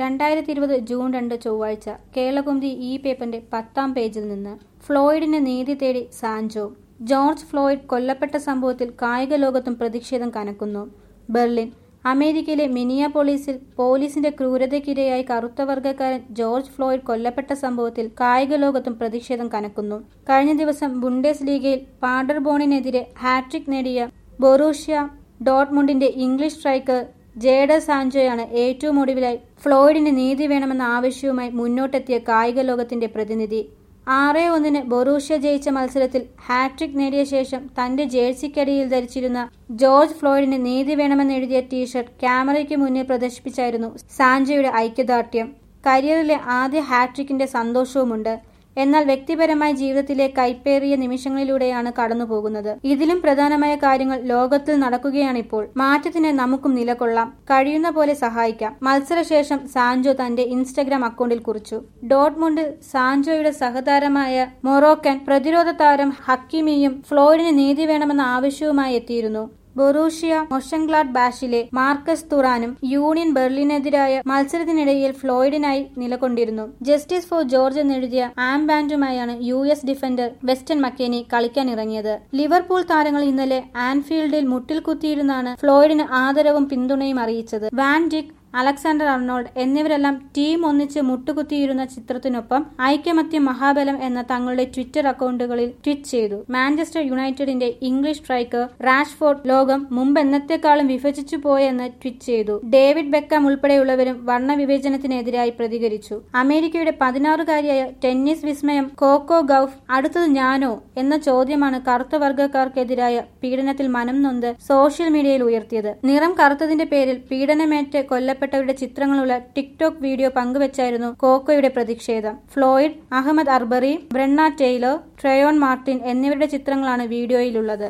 രണ്ടായിരത്തി ഇരുപത് ജൂൺ രണ്ട് ചൊവ്വാഴ്ച കേരളകുമുദി ഈ പേപ്പറിന്റെ പത്താം പേജിൽ നിന്ന് ഫ്ലോയിഡിന് നീതി തേടി സാൻജോ ജോർജ് ഫ്ലോയിഡ് കൊല്ലപ്പെട്ട സംഭവത്തിൽ കായിക ലോകത്തും പ്രതിഷേധം കനക്കുന്നു ബെർലിൻ അമേരിക്കയിലെ മിനിയാപോളീസിൽ പോലീസിന്റെ ക്രൂരതയ്ക്കിരയായി കറുത്ത വർഗ്ഗക്കാരൻ ജോർജ് ഫ്ലോയിഡ് കൊല്ലപ്പെട്ട സംഭവത്തിൽ കായിക ലോകത്തും പ്രതിഷേധം കനക്കുന്നു കഴിഞ്ഞ ദിവസം ബുണ്ടേസ് ലീഗയിൽ പാഡർബോണിനെതിരെ ഹാട്രിക് നേടിയ ബൊറൂഷ്യ ഡോട്ട്മുണ്ടിന്റെ ഇംഗ്ലീഷ് സ്ട്രൈക്കർ ജേഡ സാൻജോയാണ് ഏറ്റവും ഒടുവിലായി ഫ്ലോയിഡിന് നീതി വേണമെന്ന ആവശ്യവുമായി മുന്നോട്ടെത്തിയ കായിക ലോകത്തിന്റെ പ്രതിനിധി ആറ് ഒന്നിന് ബൊറൂഷ്യ ജയിച്ച മത്സരത്തിൽ ഹാട്രിക് നേടിയ ശേഷം തന്റെ ജേഴ്സിക്കടിയിൽ ധരിച്ചിരുന്ന ജോർജ് ഫ്ലോയിഡിന് നീതി വേണമെന്ന് എഴുതിയ ടീഷർട്ട് ക്യാമറയ്ക്ക് മുന്നിൽ പ്രദർശിപ്പിച്ചായിരുന്നു സാൻജോയുടെ ഐക്യദാർഢ്യം കരിയറിലെ ആദ്യ ഹാട്രിക്കിന്റെ സന്തോഷവുമുണ്ട് എന്നാൽ വ്യക്തിപരമായ ജീവിതത്തിലെ കൈപ്പേറിയ നിമിഷങ്ങളിലൂടെയാണ് കടന്നുപോകുന്നത് ഇതിലും പ്രധാനമായ കാര്യങ്ങൾ ലോകത്തിൽ നടക്കുകയാണിപ്പോൾ മാറ്റത്തിന് നമുക്കും നിലകൊള്ളാം കഴിയുന്ന പോലെ സഹായിക്കാം മത്സരശേഷം സാൻജോ തന്റെ ഇൻസ്റ്റഗ്രാം അക്കൗണ്ടിൽ കുറിച്ചു ഡോട്ട്മുണ്ടിൽ സാൻജോയുടെ സഹതാരമായ മൊറോക്കൻ പ്രതിരോധ താരം ഹക്കിമിയും ഫ്ലോയിഡിന് നീതി വേണമെന്ന ആവശ്യവുമായി എത്തിയിരുന്നു ബൊറൂഷ്യ മൊഷൻഗ്ലാഡ് ബാഷിലെ മാർക്കസ് തുറാനും യൂണിയൻ ബെർലിനെതിരായ മത്സരത്തിനിടയിൽ ഫ്ലോയിഡിനായി നിലകൊണ്ടിരുന്നു ജസ്റ്റിസ് ഫോർ ജോർജ് എന്നെഴുതിയ ആം ബാൻഡുമായാണ് U S defender Weston McKennie കളിക്കാനിറങ്ങിയത് ലിവർപൂൾ താരങ്ങൾ ഇന്നലെ ആൻഫീൽഡിൽ മുട്ടിൽ കുത്തിയിരുന്നാണ് ഫ്ലോയിഡിന് ആദരവും പിന്തുണയും അറിയിച്ചത് വാൻ ഡിക് അലക്സാണ്ടർ അർണോൾഡ് എന്നിവരെല്ലാം ടീം ഒന്നിച്ച് മുട്ടുകുത്തിയിരുന്ന ചിത്രത്തിനൊപ്പം ഐക്യമത്യം മഹാബലം എന്ന തങ്ങളുടെ ട്വിറ്റർ അക്കൗണ്ടുകളിൽ ട്വീറ്റ് ചെയ്തു മാഞ്ചസ്റ്റർ യുണൈറ്റഡിന്റെ ഇംഗ്ലീഷ് സ്ട്രൈക്കർ റാഷ്ഫോർഡ് ലോകം മുമ്പ് എന്നത്തെക്കാളും വിഭജിച്ചു പോയെന്ന് ട്വീറ്റ് ചെയ്തു ഡേവിഡ് ബെക്കാം ഉൾപ്പെടെയുള്ളവരും വർണ്ണവിവേചനത്തിനെതിരായി പ്രതികരിച്ചു അമേരിക്കയുടെ പതിനാറുകാരിയായ ടെന്നീസ് വിസ്മയം കോക്കോ ഗൌഫ് അടുത്തത് ഞാനോ എന്ന ചോദ്യമാണ് കറുത്ത വർഗ്ഗക്കാർക്കെതിരായ പീഡനത്തിൽ മനം നൊന്ത് സോഷ്യൽ മീഡിയയിൽ ഉയർത്തിയത് നിറം കറുത്തതിന്റെ പേരിൽ പീഡനമേറ്റ് കൊല്ലപ്പെട്ടവരുടെ ചിത്രങ്ങളുള്ള ടിക്ടോക്ക് വീഡിയോ പങ്കുവച്ചായിരുന്നു കോക്കോയുടെ പ്രതിഷേധം Floyd Ahmaud Arbery Breonna Taylor Trayvon Martin എന്നിവരുടെ ചിത്രങ്ങളാണ് വീഡിയോയിലുള്ളത്